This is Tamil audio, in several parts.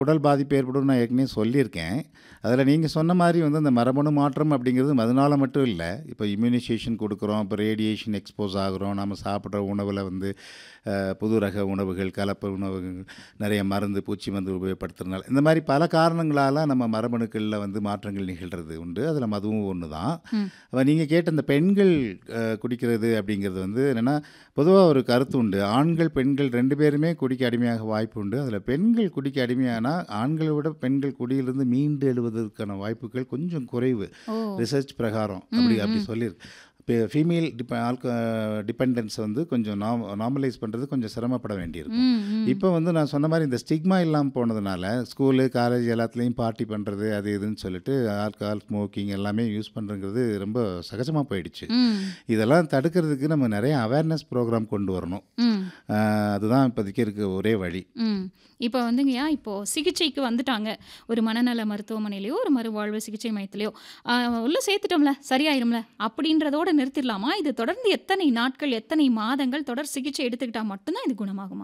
உடல் பாதிப்பு ஏற்படும்னு நான் ஏற்கனவே சொல்லியிருக்கேன். அதில நீங்க சொன்ன மாரி வந்து அந்த மரபணு மாற்றம் அப்படிங்கிறது அதனால மட்டும் இல்ல. இப்போ இம்யூனைசேஷன் குடுக்குறோம், இப்போ ரேடியேஷன் எக்ஸ்போஸ் ஆகுறோம், நம்ம சாப்பிடுற உணவுல வந்து அ புது ரக உணவுகள், கலப்பு உணவுகள், நெறைய மருந்து, பூச்சி மருந்து உபயோகப்படுத்துறனால, இந்த மாரி பல காரணங்களால நம்ம மரபணுக்கள்ல வந்து மாற்றங்கள் நிகழ்றது உண்டு. அதில மதுவும் ஒண்ணு தான். ம். அப்ப நீங்க கேட்ட இந்த பெண்கள் அ குடிக்கிறது அப்படிங்கிறது வந்து என்னன்னா, பொதுவா ஒரு கருத்து உண்டு. ஆண்கள், பெண்கள் 2 பேருமே குடிக்க அடிமையாக வாய்ப்பு உண்டு. அதில பெண்கள் குடிக்க அடிமையானா, ஆண்களை விட பெண்கள் குடியிலிருந்து மீண்டு எழுவதற்கான வாய்ப்புகள் கொஞ்சம் குறைவு. ஓ! ரிசர்ச் பிரகாரம் ம், அப்படி அப்படி ம். சொல்லியிருக்கு. இப்ப ஃபீமேல் டிப ஆல்க டிபெண்டன்ஸ் வந்து கொஞ்சம் நாம் நார்மலைஸ் பண்றது கொஞ்சம் சிரமப்பட வேண்டியிருக்கும். ம், ம். இப்ப வந்து நான் சொன்ன மாரி இந்த ஸ்டிக்மா இல்லாம போனதுனால, ஸ்கூலு, காலேஜ் எல்லாத்துலயும் பார்ட்டி பண்றது, அது இதுன்னு சொல்லிட்டு ஆல்கஹால், ஸ்மோக்கிங் எல்லாமே யூஸ் பண்றதுங்கிறது ரொம்ப சகஜமா போயிடுச்சு. ம். இதெல்லாம் தடுக்கிறதுக்கு நம்ம நெறைய அவேர்னஸ் ப்ரோகிராம் கொண்டு வரணும். ம். அ அதுதான் இப்போதைக்கு இருக்க ஒரே வழி. ம். இப்போ வந்துங்கய்யா, இப்போ சிகிச்சைக்கு வந்துட்டாங்க. ஒரு மனநல மருத்துவமனையிலயோ, ஒரு மறுவாழ்வு சிகிச்சை மையத்திலயோ, அ உள்ள சேர்த்துட்டோம்ல, சரியாயிரும்ல அப்படின்றதோட நிறுத்திடலாமா? இது தொடர்ந்து எத்தனை நாட்கள், எத்தனை மாதங்கள் தொடர் சிகிச்சை எடுத்துக்கிட்டா மட்டும் தான் இது குணமாகுமா?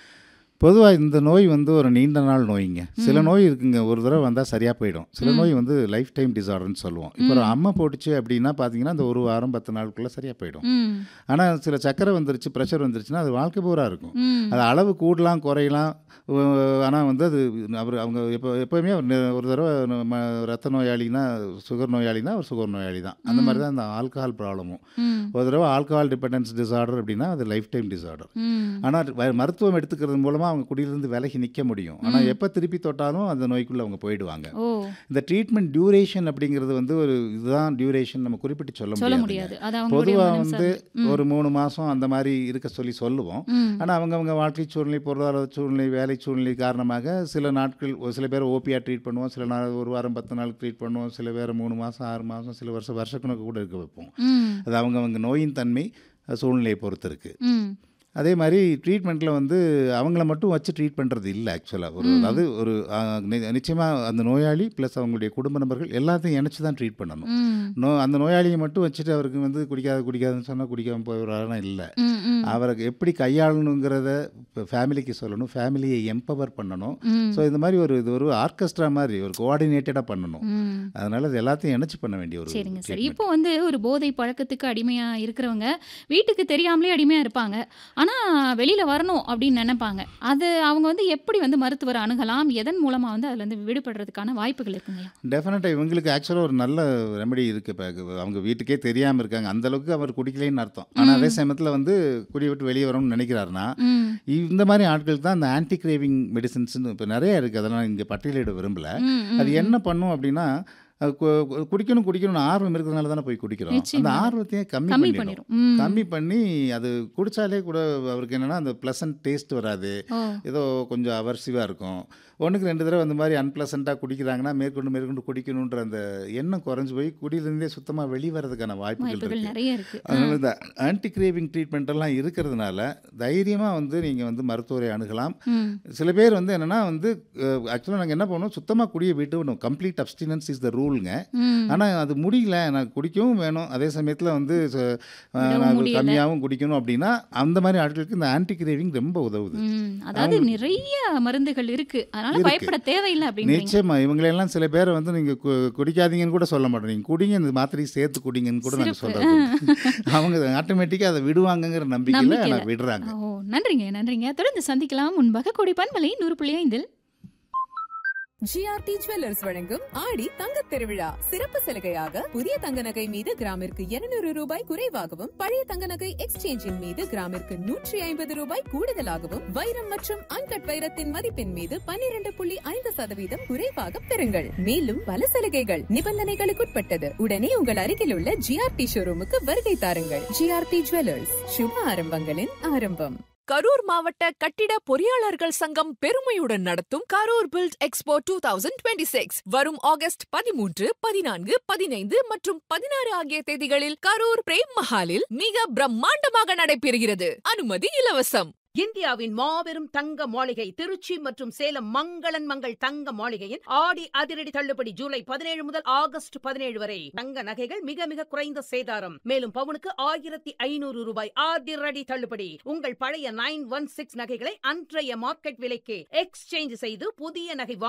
பொதுவா இந்த நோய் வந்து ஒரு நீண்ட நாள் நோய்ங்க. சில ம். நோய் இருக்குங்க. ஒரு தடவ வந்தா சரியா போயிடும். சில ம். நோய் வந்து லைஃப் டைம் டிஸார்டர்ன்னு சொல்லுவோம். இப்போ ஒரு ம். அம்ம போட்டுச்சு அப்படின்னா பார்த்தீங்கன்னா, அந்த 1 வாரம் 10 நாளுக்குள்ள சரியா போயிடும். ம். ஆனா சில சர்க்கரை வந்துருச்சு, பிரஷர் வந்துருச்சுன்னா, அது வாழ்க்கை பூரா இருக்கும். ம். அது அளவு கூடலாம், குறையலாம். ஒ ஆனா வந்து அது அவரு அவங்க எப்போ எப்பவுமே ஒரு நெ- ஒரு தடவ நம்ம ரத்த நோயாளின்னா, சுகர் நோயாளின்னா, அவர் சுகர் நோயாளி தான். அந்த மாரி ம். தான் இந்த ஆல்கஹால் ப்ராப்ளமும். ம். ஒரு தடவ ஆல்கஹால் டிபெண்டன்ஸ் டிஸார்டர் அப்படின்னா, அது லைஃப் டைம் டிஸார்டர். ம். ஆனா வ மருத்துவம் எடுத்துக்கிறது மூலமா அவங்க குடியிலிருந்து விலகி நிக்க முடியும். ஆனா ம். எப்ப திருப்பி தொட்டாலும் அந்த நோய்க்குள்ள அவங்க போயிடுவாங்க. ஓ! இந்த ட்ரீட்மெண்ட் டியூரேஷன் அப்படிங்கிறது வந்து ஒரு இதுதான் டியூரேஷன் நம்ம குறிப்பிட்டு சொல்ல சொல்ல முடியாதுங்க. முடியாது. அது அவங்களுடைய பொதுவா மனம் வந்து சார்ந்து. ம். ஒரு 3 மாசம் அந்த மாரி இருக்க சொல்லி சொல்லுவோம். ம். ஆனா அவங்கவங்க வாழ்க்கை சூழ்நிலை, பொருளாதார சூழ்நிலை, வேலை சூழ்நிலை காரணமாக சில நாட்கள் ஒரு சில பேர் ஓபியா ட்ரீட் பண்ணுவோம். சில நாள் 1 வாரம் 10 நாளுக்கு ட்ரீட் பண்ணுவோம். சில பேர் 3 மாசம், 6 மாசம், சில வருஷம் வருஷக்கணக்கு கூட இருக்க வைப்போம். ம். அது அவங்கவங்க நோயின் தன்மை, சூழ்நிலையை பொறுத்து இருக்கு. ம். அதே மாரி ட்ரீட்மெண்ட்ல வந்து அவங்கள மட்டும் வச்சு ட்ரீட் பண்றது இல்ல ஆக்சுவலா. ஒரு ம். அதாவது ஒரு அ நி நிச்சயமா அந்த நோயாளி பிளஸ் அவங்களுடைய குடும்ப நபர்கள் எல்லாத்தையும் இணைச்சு தான் ட்ரீட் பண்ணணும். ம். நோ அந்த நோயாளிய மட்டும் வச்சுட்டு அவருக்கு வந்து குடிக்காத குடிக்காதன்னு சொன்னா குடிக்காம போயிடுறாருன்னா இல்ல. ம். ம். அவருக்கு எப்படி கையாளணுங்கிறத இப்ப ஃபேமிலிக்கு சொல்லணும். ஃபேமிலியை எம்பவர் பண்ணணும். ம். ஸோ இந்த மாரி ஒரு இது ஒரு ஆர்கெஸ்ட்ரா மாரி ஒரு கோஆர்டினேட்டடா பண்ணணும். ம். அதனால அது எல்லாத்தையும் இணைச்சு பண்ண வேண்டிய ஒரு சரிங்க சார். ட்ரீட்மெண்ட். இப்போ வந்து ஒரு போதை பழக்கத்துக்கு அடிமையா இருக்கிறவங்க, வீட்டுக்கு தெரியாமலே அடிமையா இருப்பாங்க. ஆனா வெளியில வரணும் அப்படின்னு நெனைப்பாங்க. அது அவங்க வந்து எப்படி வந்து மருத்துவர அணுகலாம்? எதன் மூலமா வந்து அதுலேருந்து விடுபடுறதுக்கான வாய்ப்புகள் இருக்குங்கய்யா? டெஃபினட்டா இவங்களுக்கு ஆக்சுவலா ஒரு நல்ல ரெமெடி இருக்கு. இப்ப அவங்க வீட்டுக்கே தெரியாம இருக்காங்க. அந்த அளவுக்கு அவர் குடிக்கலைன்னு அர்த்தம். ஆனா அதே ம். சமயத்துல வந்து குடிய விட்டு வெளிய வரணும்னு நெனைக்கிறாருன்னா, ம். இந்த மாரி ஆட்களுக்கு தான் இந்த ஆன்டி கிரேவிங் மெடிசின்ஸ்ன்னு இப்ப நெறைய இருக்கு. அதெல்லாம் இங்க பட்டியலிட விரும்பல. ம். அது ம். என்ன ம். பண்ணும் அப்படின்னா, அது கு கு குடிக்கணும் குடிக்கணும்னு ஆர்வம் இருக்கிறதுனால தானே போய் குடிக்கிறோம். அந்த நிச்சயமாக. ஆர்வத்தையே கம்மி கம்மி பண்ணிடும். பண்ணிரும். ம். கம்மி பண்ணி அது குடிச்சாலே கூட அவருக்கு என்னன்னா, அந்த பிளசன்ட் டேஸ்ட் வராது. ஓ! ஏதோ கொஞ்சம் அவர்சிவா இருக்கும். 1க்கு 2 தடவ அந்த மாரி அன்பிளசன்ட்டா குடிக்கிறாங்கன்னா, மேற்கொண்டு மேற்கொண்டு குடிக்கணுன்ற அந்த எண்ணம் குறைஞ்சு போய் குடியிலிருந்தே சுத்தமா வெளிய வரதுக்கான வாய்ப்புகள் வாய்ப்புகள் இருக்கு. நெறைய இருக்கு. ஆ. அதனால இந்த ஆன்டி கிரேவிங் ட்ரீட்மெண்ட் எல்லாம் இருக்கிறதுனால, தைரியமா வந்து நீங்க வந்து மருத்துவரை அணுகலாம். ம். சில பேர் வந்து என்னன்னா வந்து அ ஆக்சுவலா நாங்க என்ன பண்ணுவோம், சுத்தமா குடிய விட்டுடணும். கம்ப்ளீட் அப்ஸ்டினன்ஸ் இஸ் த ரூல்ங்க. ம். ஆனா அது முடியல. நான் குடிக்கவும் வேணும். அதே சமயத்துல வந்து ச அ விடவும் நான் முடியல. கம்மியாவும் குடிக்கணும் அப்படின்னா, அந்த மாரி ஆட்களுக்கு இந்த ஆன்டி கிரேவிங் ரொம்ப உதவுது. ம். அதாவது அவங்க நிறைய மருந்துகள் இருக்கு. அதனால இருக்கு. பயப்பட தேவையில்ல அப்படின்றீங்க. நிச்சயமா. இவங்களெல்லாம் சில பேர வந்து நீங்க கு குடிக்காதீங்கன்னு கூட சொல்ல மாட்டோம். நீங்க குடிங்க, இந்த மாத்திரையை சேர்த்து குடிங்கன்னு கூட நாங்க சிறப்பு. சொல்றது உண்டு. அவங்க ஆட்டோமேட்டிக்கா அத விடுவாங்கங்கிற நம்பிக்கையில நம்பிக்கையில. ஆனா விடுறாங்க. ஓ! நன்றிங்க, நன்றிங்க. தொடர்ந்து சந்திக்கலாம். முன்பாக கோடி பண்பலை 100.5 ஜிஆர்டி ஜுவல்லர்ஸ் வழங்கும் ஆடி தங்கத் திருவிழா சிறப்பு சலுகையாக புதிய தங்க நகை மீது கிராமிற்கு 200 ரூபாய் குறைவாகவும் பழைய தங்க நகை எக்ஸ்சேஞ்சின் மீது கிராமிற்கு 150 ரூபாய் கூடுதலாகவும் வைரம் மற்றும் அன்கட் வைரத்தின் மதிப்பின் மீது 12.5 சதவீதம் குறைவாக பெறுங்கள் மேலும் பல சலுகைகள் நிபந்தனைகளுக்குட்பட்டது உடனே உங்கள் அருகில் உள்ள ஜிஆர்டி ஷோரூமுக்கு வருகை தாருங்கள் ஜிஆர்டி ஜுவல்லர்ஸ் சுப ஆரம்பங்களின் ஆரம்பம் கரூர் மாவட்ட கட்டிட பொறியாளர்கள் சங்கம் பெருமையுடன் நடத்தும் Karur build expo two thousand twenty six வரும் ஆகஸ்ட் பதிமூன்று பதினான்கு பதினைந்து மற்றும் பதினாறு ஆகிய தேதிகளில் கரூர் பிரேம் மஹாலில் மிக பிரம்மாண்டமாக நடைபெறுகிறது அனுமதி இலவசம் இந்தியாவின் மாபெரும் தங்க மாளிகை திருச்சி மற்றும் சேலம் மங்களன் மங்கள் தங்க மாளிகையின் ஆடி அதிரடி தள்ளுபடி ஜூலை பதினேழு முதல் ஆகஸ்ட் பதினேழு வரை தங்க நகைகள் மிக மிக குறைந்த சேதாரம் மேலும் பவுனுக்கு ஆயிரத்தி ஐநூறு ரூபாய் அதிரடி தள்ளுபடி உங்கள் பழைய நைன் ஒன் சிக்ஸ் நகைகளை அன்றைய மார்க்கெட் விலைக்கு எக்ஸ்சேஞ்ச் செய்து புதிய நகை